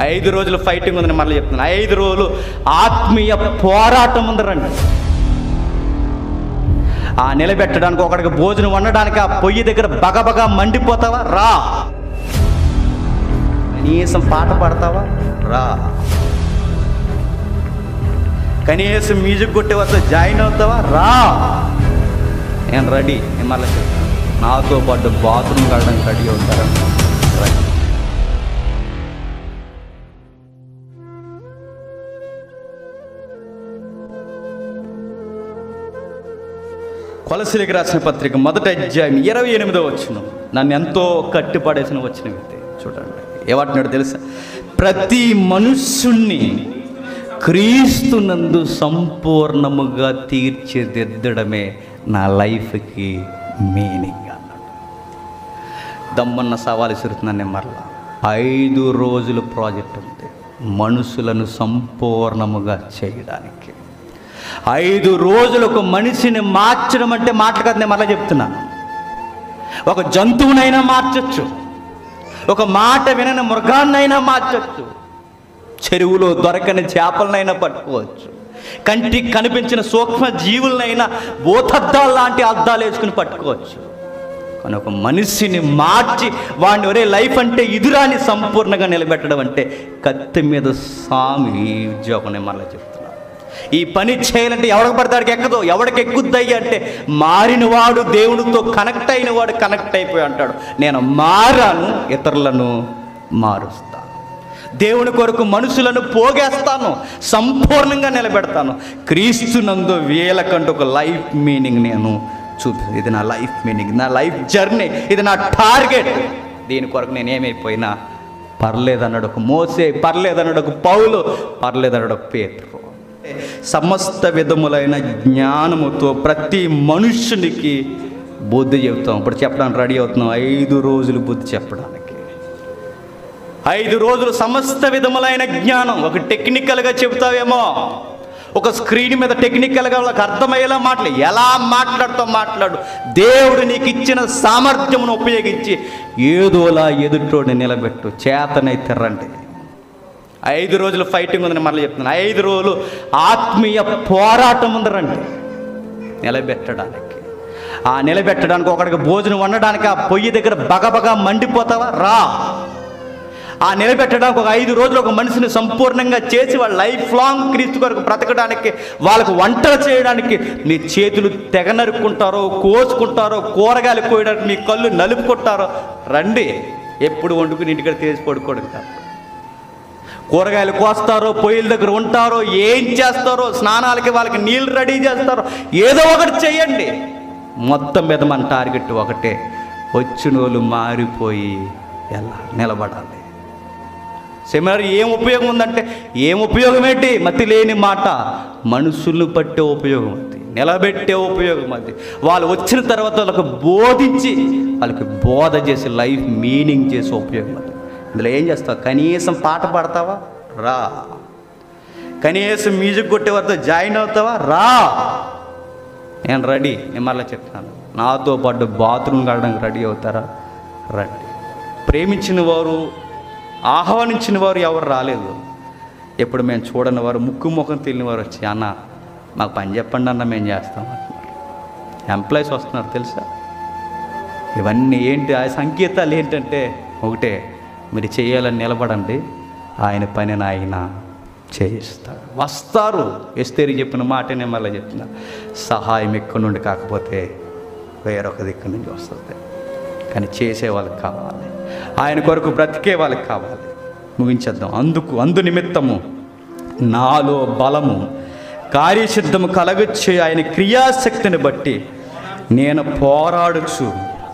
ఐదు రోజులు ఫైటింగ్ ఉందని మళ్ళీ చెప్తున్నాను ఐదు రోజులు ఆత్మీయ పోరాటం ఉందరండి ఆ నిలబెట్టడానికి ఒకడికి భోజనం వండడానికి ఆ పొయ్యి దగ్గర బగబగా మండిపోతావా రా కనీసం పాట పాడతావా రా కనీసం మ్యూజిక్ కొట్టే వస్తే జాయిన్ అవుతావా రా నేను రెడీ నేను మళ్ళీ చెప్తాను నాతో పాటు బాత్రూమ్ వెళ్ళడానికి రెడీ అవుతారా రండి. కొలసిలికి రాసిన పత్రిక మొదటి అధ్యాయం ఇరవై ఎనిమిదో వచ్చిన నన్ను ఎంతో కట్టిపడేసిన వచ్చిన వ్యక్తి చూడండి ఏమంటున్నాడు తెలుసా ప్రతి మనుష్యుణ్ణి క్రీస్తునందు సంపూర్ణముగా తీర్చిదిద్దడమే నా లైఫ్కి మీనింగ్ అన్నాడు దమ్మన్న సవాలు విసురుతున్నాను నేను మరలా ఐదు రోజుల ప్రాజెక్ట్ ఉంది మనుషులను సంపూర్ణముగా చేయడానికి ఐదు రోజులు ఒక మనిషిని మార్చడం అంటే మాటలు కాదు నేను మళ్ళీ చెప్తున్నాను ఒక జంతువునైనా మార్చొచ్చు ఒక మాట వినని మృగాన్నైనా మార్చొచ్చు చెరువులో దొరకని చేపలనైనా పట్టుకోవచ్చు కంటికి కనిపించిన సూక్ష్మ జీవులనైనా భూతద్దాలు లాంటి అద్దాలు వేసుకుని పట్టుకోవచ్చు కానీ ఒక మనిషిని మార్చి వాడిని ఒరే లైఫ్ అంటే ఇదురాని సంపూర్ణంగా నిలబెట్టడం అంటే కత్తి మీద సామి ఈ ఉద్యోగం నేను మళ్ళీ చెప్తున్నాను ఈ పని చేయాలంటే ఎవరికి పడతాడికి ఎక్కదు ఎవడికి ఎక్కుద్దయ్యి అంటే మారినవాడు దేవుడితో కనెక్ట్ అయిన వాడు కనెక్ట్ అయిపోయి అంటాడు నేను మారాను ఇతరులను మారుస్తాను దేవుని కొరకు మనుషులను పోగేస్తాను సంపూర్ణంగా నిలబెడతాను క్రీస్తునందు వీళ్ళకంటూ ఒక లైఫ్ మీనింగ్ నేను చూపి ఇది నా లైఫ్ మీనింగ్ నా లైఫ్ జర్నీ ఇది నా టార్గెట్ దీని కొరకు నేను ఏమైపోయినా పర్లేదన్నాడు ఒక మోసే పర్లేదన్నాడు ఒక పౌలు పర్లేదన్నాడు ఒక పేతురు సమస్త విధములైన జ్ఞానముతో ప్రతి మనుష్యునికి బుద్ధి చెబుతాం ఇప్పుడు చెప్పడానికి రెడీ అవుతున్నాం ఐదు రోజులు బుద్ధి చెప్పడానికి ఐదు రోజులు సమస్త విధములైన జ్ఞానం ఒక టెక్నికల్గా చెబుతావేమో ఒక స్క్రీన్ మీద టెక్నికల్గా వాళ్ళకి అర్థమయ్యేలా మాటలు ఎలా మాట్లాడుతూ మాట్లాడు దేవుడు నీకు ఇచ్చిన సామర్థ్యమును ఉపయోగించి ఏదోలా ఎదుటోడిని నిలబెట్టు చేతనైతే రండి ఐదు రోజులు ఫైటింగ్ ఉందని మళ్ళీ చెప్తున్నాను ఐదు రోజులు ఆత్మీయ పోరాటం ఉందరండి నిలబెట్టడానికి ఆ నిలబెట్టడానికి ఒకడికి భోజనం వండడానికి ఆ పొయ్యి దగ్గర బగబగా మండిపోతావా రా ఆ నిలబెట్టడానికి ఒక ఐదు రోజులు ఒక మనిషిని సంపూర్ణంగా చేసి వాళ్ళ లైఫ్ లాంగ్ క్రీస్తు కొరకు బ్రతకడానికి వాళ్ళకు వంటలు చేయడానికి నీ చేతులు తెగ నరుక్కుంటారో కోసుకుంటారో కూరగాయలు కోయడానికి మీ కళ్ళు నలుపుకుంటారో రండి ఎప్పుడు వండుకుని ఇంటికి తీసి పడుకోవడం కాదు కూరగాయలు కోస్తారో పొయ్యిల దగ్గర ఉంటారో ఏం చేస్తారో స్నానాలకి వాళ్ళకి నీళ్ళు రెడీ చేస్తారో ఏదో ఒకటి చేయండి మొత్తం మీద మన టార్గెట్ ఒకటే వచ్చిన వాళ్ళు మారిపోయి ఎలా నిలబడాలి సెమినార్ ఏం ఉపయోగం ఉందంటే ఏం ఉపయోగం ఏంటి మతి లేని మాట మనుషులను పట్టే ఉపయోగం అది నిలబెట్టే ఉపయోగం అది వాళ్ళు వచ్చిన తర్వాత వాళ్ళకి బోధించి వాళ్ళకి బోధ చేసి లైఫ్ మీనింగ్ చేసే ఉపయోగం అది ఇందులో ఏం చేస్తావు కనీసం పాట పాడతావా రా కనీసం మ్యూజిక్ కొట్టే వారితో జాయిన్ అవుతావా రా నేను రెడీ నేను మళ్ళీ చెప్తాను నాతో పాటు బాత్రూమ్ వెళ్ళడానికి రెడీ అవుతారా రండి ప్రేమించిన వారు ఆహ్వానించిన వారు ఎవరు రాలేదు ఎప్పుడు మేము చూడని వారు ముక్కు ముఖం తెలియని వారు వచ్చి అన్న మాకు పని చెప్పండి అన్న మేము చేస్తాం అంటున్నారు ఎంప్లాయీస్ వస్తున్నారు తెలుసా ఇవన్నీ ఏంటి ఆ సంకేతాలు ఏంటంటే ఒకటే మీరు చేయాలని నిలబడండి ఆయన పనిని ఆయన చేయిస్తాడు వస్తారు ఎస్తేరి చెప్పిన మాట నేను మళ్ళీ చెప్తున్నా సహాయం ఎక్కడి నుండి కాకపోతే వేరొక దిక్కు నుంచి వస్తుంది కానీ చేసే వాళ్ళకి కావాలి ఆయన కొరకు బ్రతికే వాళ్ళకి కావాలి ముగించేద్దాం అందుకు అందు నిమిత్తము నాలో బలము కార్యసిద్ధము కలగొచ్చే ఆయన క్రియాశక్తిని బట్టి నేను పోరాడుచు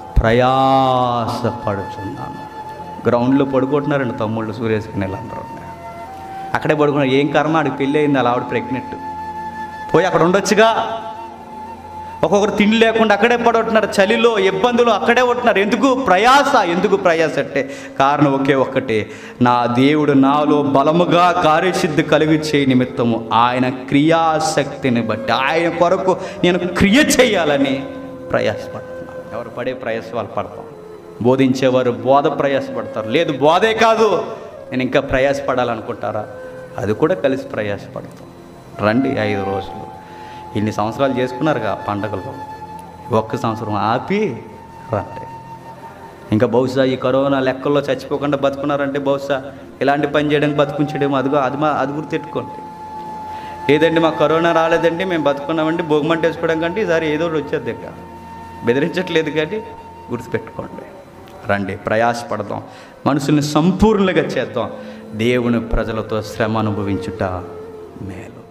ప్రయాసపడుచున్నాను గ్రౌండ్లో పడుకుంటున్నారండి తమ్ముళ్ళు సురేష్ వీళ్ళందరూ అక్కడే పడుకున్నారు ఏం కర్మ ఆడికి పెళ్ళి అయింది అలా ఆవిడ ప్రెగ్నెంట్ పోయి అక్కడ ఉండొచ్చుగా ఒక్కొక్కరు తిండి లేకుండా అక్కడే పడుతున్నారు చలిలో ఇబ్బందులు అక్కడే ఉంటున్నారు ఎందుకు ప్రయాస ఎందుకు ప్రయాస అంటే కారణం ఒకే ఒక్కటే నా దేవుడు నాలో బలముగా కార్యసిద్ధి కలిగి చేయ నిమిత్తము ఆయన క్రియాశక్తిని బట్టి ఆయన కొరకు నేను క్రియ చేయాలని ప్రయాసపడుతున్నాను ఎవరు పడే ప్రయాస వాళ్ళు పడతాం బోధించేవారు బోధ ప్రయాసపడతారు లేదు బోధే కాదు నేను ఇంకా ప్రయాసపడాలనుకుంటారా అది కూడా కలిసి ప్రయాసపడతాం రండి ఐదు రోజులు ఇన్ని సంవత్సరాలు చేసుకున్నారుగా పండగలు ఒక్క సంవత్సరం ఆపి రండి ఇంకా బహుశా ఈ కరోనా లెక్కల్లో చచ్చిపోకుండా బతుకున్నారంటే బహుశా ఇలాంటి పని చేయడానికి బతుకుంచడేమో అదిగో అది మా అది గుర్తెట్టుకోండి ఏదండి మాకు కరోనా రాలేదండి మేము బతుకున్నామండి భోగమంట వేసుకోవడం కంటే ఈసారి ఏదో ఒకటి వచ్చేది ఇక బెదిరించట్లేదు కానీ గుర్తుపెట్టుకోండి రండి ప్రయాసపడదాం మనుషుల్ని సంపూర్ణంగా చేద్దాం దేవుని ప్రజలతో శ్రమ అనుభవించుట మేలు